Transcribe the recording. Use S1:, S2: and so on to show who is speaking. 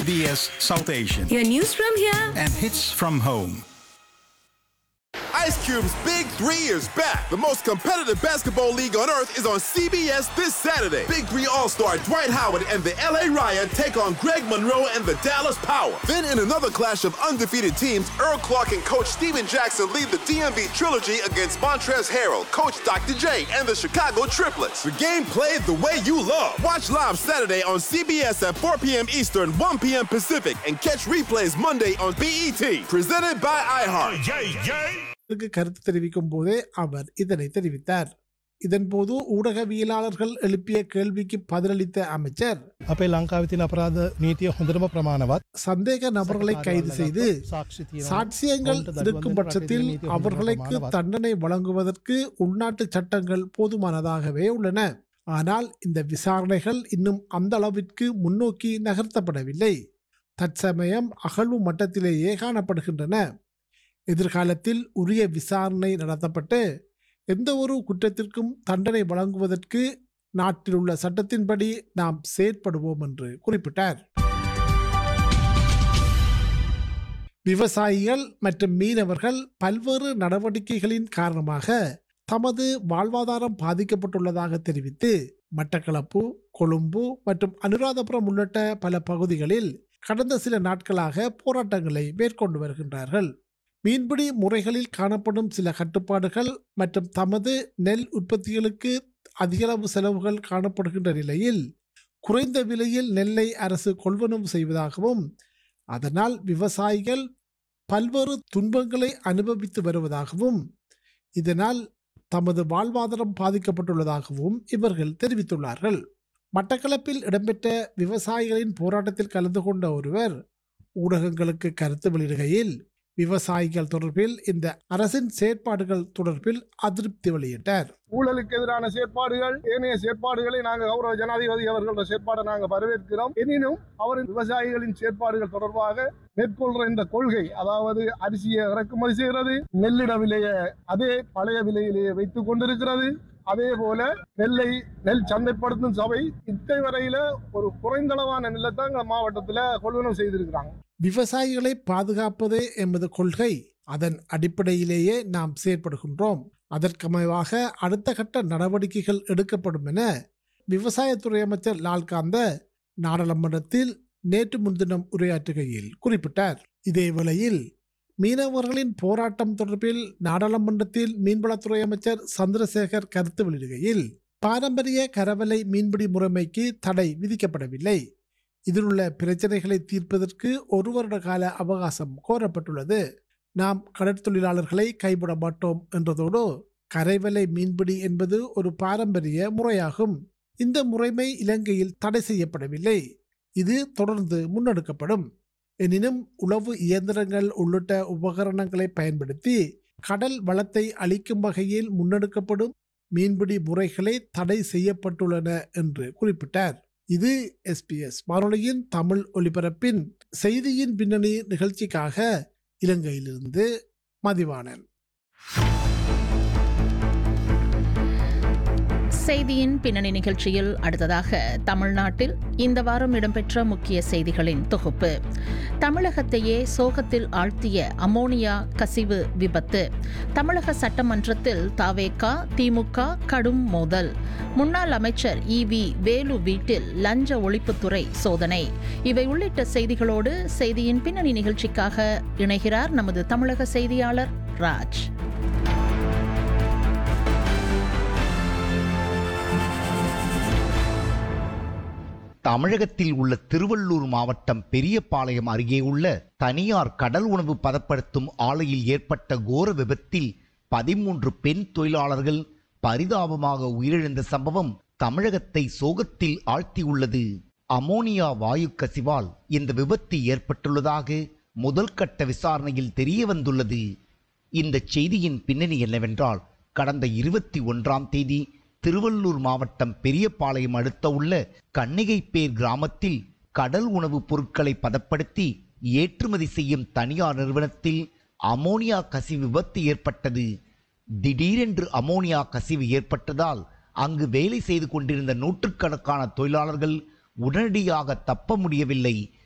S1: SBS South Asian
S2: Your news from here.
S1: and hits from home.
S3: Ice Cube's Big Three is back. The most competitive basketball league on earth is on CBS this Saturday. Big Three All Star Dwight Howard and the LA Riot take on Greg Monroe and the Dallas Power. Then, in another clash of undefeated teams, Earl Clark and Coach Steven Jackson lead the DMV trilogy against Montrez Harrell, Coach Dr. J, and the Chicago Triplets. The game played the way you love. Watch live Saturday on CBS at 4 p.m. Eastern, 1 p.m. Pacific, and catch replays Monday on BET. Presented by iHeart.
S4: இதற்கு கருத்து தெரிவிக்கும் போதே அவர் இதனை தெரிவித்தார் இதன்போது ஊடகவியலாளர்கள் எழுப்பிய கேள்விக்கு பதிலளித்த அமைச்சர்
S5: අපේ ලංකාව තින අපරාධ නීතිය හොඳරම ප්‍රමාණවත්
S4: சந்தேக நபர்களை கைது செய்து
S5: සාක්ෂි තියෙනවා.
S4: சாட்சியங்கள்
S5: ඔවුන්ට දඩුවම්
S4: இருக்கும்
S5: දෙන
S4: பட்சத்தில்
S5: රටේ නීතිය හොඳට
S4: அவர்களுக்கு
S5: ප්‍රමාණවත්.
S4: தண்டனை வழங்குவதற்கு உள்நாட்டு சட்டங்கள் போதுமானதாகவே உள்ளன ஆனால் இந்த விசாரணைகள் இன்னும் அந்த அளவிற்கு முன்னோக்கி நகர்த்தப்படவில்லை தற்சமயம் அகழ்வு மட்டத்திலேயே காணப்படுகின்றன எதிர்காலத்தில் உரிய விசாரணை நடத்தப்பட்டு எந்த ஒரு குற்றத்திற்கும் தண்டனை வழங்குவதற்கு நாட்டில் உள்ள சட்டத்தின்படி நாம் செயற்படுவோம் என்று குறிப்பிட்டார் விவசாயிகள் மற்றும் மீனவர்கள் பல்வேறு நடவடிக்கைகளின் காரணமாக தமது வாழ்வாதாரம் பாதிக்கப்பட்டுள்ளதாக தெரிவித்து மட்டக்களப்பு கொழும்பு மற்றும் அனுராதபுரம் உள்ளிட்ட பல பகுதிகளில் கடந்த சில நாட்களாக போராட்டங்களை மேற்கொண்டு வருகின்றார்கள் மீன்பிடி முறைகளில் காணப்படும் சில கட்டுப்பாடுகள் மற்றும் தமது நெல் உற்பத்திகளுக்கு அதிகளவு செலவுகள் காணப்படுகின்ற நிலையில் குறைந்த விலையில் நெல்லை அரசு கொள்வனவு செய்வதாகவும் அதனால் விவசாயிகள் பல்வேறு துன்பங்களை அனுபவித்து வருவதாகவும் இதனால் தமது வாழ்வாதாரம் பாதிக்கப்பட்டுள்ளதாகவும் இவர்கள் தெரிவித்துள்ளார்கள் மட்டக்களப்பில் இடம்பெற்ற விவசாயிகளின் போராட்டத்தில் கலந்து கொண்ட ஒருவர் ஊடகங்களுக்கு கருத்து வெளியிடுகையில் விவசாயிகள் தொடர்பில் இந்த அரசின் செயற்பாடுகள் தொடர்பில் அதிருப்தி வெளியிட்டார்
S6: ஊழலுக்கு எதிரான செயற்பாடுகள் ஏனைய செயற்பாடுகளை நாங்கள் கௌரவ ஜனாதிபதி அவர்களோட செயற்பாடை நாங்கள் வரவேற்கிறோம் எனினும் அவரின் விவசாயிகளின் செயற்பாடுகள் தொடர்பாக மேற்கொள்ற இந்த கொள்கை அதாவது அரிசியை இறக்குமதி செய்கிறது நெல்லிட விலையை அதே பழைய விலையிலேயே வைத்துக் கொண்டிருக்கிறது அதே போல நெல்லை நெல் சந்தைப்படுத்தும் சபை இத்தை வரையில ஒரு குறைந்தளவான நெல்லை தான் எங்க மாவட்டத்துல கொள்வனவு செய்திருக்கிறாங்க
S4: விவசாயிகளை பாதுகாப்பதே எமது கொள்கை அதன் அடிப்படையிலேயே நாம் செயற்படுகின்றோம் அதற்கமைவாக அடுத்த கட்ட நடவடிக்கைகள் எடுக்கப்படும் என விவசாயத்துறை அமைச்சர் லால்காந்த நாடாளுமன்றத்தில் நேற்று முன்தினம் உரையாற்றுகையில் குறிப்பிட்டார் இதே வேளையில் மீனவர்களின் போராட்டம் தொடர்பில் நாடாளுமன்றத்தில் மீன்வளத்துறை அமைச்சர் சந்திரசேகர் கருத்து வெளியிடுகையில் பாரம்பரிய கரவலை மீன்பிடி முறைமைக்கு தடை விதிக்கப்படவில்லை இதில் உள்ள பிரச்சனைகளை தீர்ப்பதற்கு ஒரு வருட கால அவகாசம் கோரப்பட்டுள்ளது நாம் கடற்தொழிலாளர்களை கைவிட மாட்டோம் என்றதோடு கரைவலை மீன்பிடி என்பது ஒரு பாரம்பரிய முறையாகும் இந்த முறைமை இலங்கையில் தடை செய்யப்படவில்லை இது தொடர்ந்து முன்னெடுக்கப்படும் எனினும் உளவு இயந்திரங்கள் உள்ளிட்ட உபகரணங்களை பயன்படுத்தி கடல் வளத்தை அளிக்கும் வகையில் முன்னெடுக்கப்படும் மீன்பிடி முறைகளை தடை செய்யப்பட்டுள்ளன என்று குறிப்பிட்டார் இது எஸ்பிஎஸ் வானொலியின் தமிழ் ஒலிபரப்பின் செய்தியின் பின்னணி நிகழ்ச்சிக்காக இலங்கையிலிருந்து மதிவாணன்
S7: செய்தியின் பின்னணி நிகழ்ச்சியில் அடுத்ததாக தமிழ்நாட்டில் இந்த வாரம் இடம்பெற்ற முக்கிய செய்திகளின் தொகுப்பு தமிழகத்தையே சோகத்தில் ஆழ்த்திய அமோனியா கசிவு விபத்து தமிழக சட்டமன்றத்தில் தாவேகா திமுக கடும் மோதல் முன்னாள் அமைச்சர் இ வி வேலு வீட்டில் லஞ்ச ஒழிப்புத்துறை சோதனை இவை உள்ளிட்ட செய்திகளோடு செய்தியின் பின்னணி நிகழ்ச்சிக்காக இணைகிறார் நமது தமிழக செய்தியாளர் ராஜ்
S8: தமிழகத்தில் உள்ள திருவள்ளூர் மாவட்டம் பெரியபாளையம் அருகே உள்ள தனியார் கடல் உணவு பதப்படுத்தும் ஆலையில் ஏற்பட்ட கோர விபத்தில் பதிமூன்று பெண் தொழிலாளர்கள் பரிதாபமாக உயிரிழந்த சம்பவம் தமிழகத்தை சோகத்தில் ஆழ்த்தியுள்ளது அமோனியா வாயு கசிவால் இந்த விபத்து ஏற்பட்டுள்ளதாக முதல் கட்ட விசாரணையில் தெரிய வந்துள்ளது இந்த செய்தியின் பின்னணி என்னவென்றால் கடந்த இருபத்தி ஒன்றாம் தேதி திருவள்ளூர் மாவட்டம் பெரியபாளையம் அடுத்த உள்ள கன்னிகைப்பேர் கிராமத்தில் கடல் உணவுப் பொருட்களை பதப்படுத்தி ஏற்றுமதி செய்யும் தனியார் நிறுவனத்தில் அமோனியா கசிவு விபத்து ஏற்பட்டது திடீரென்று அமோனியா கசிவு ஏற்பட்டதால் அங்கு வேலை செய்து கொண்டிருந்த நூற்றுக்கணக்கான தொழிலாளர்கள் உடனடியாக தப்ப முடியவில்லை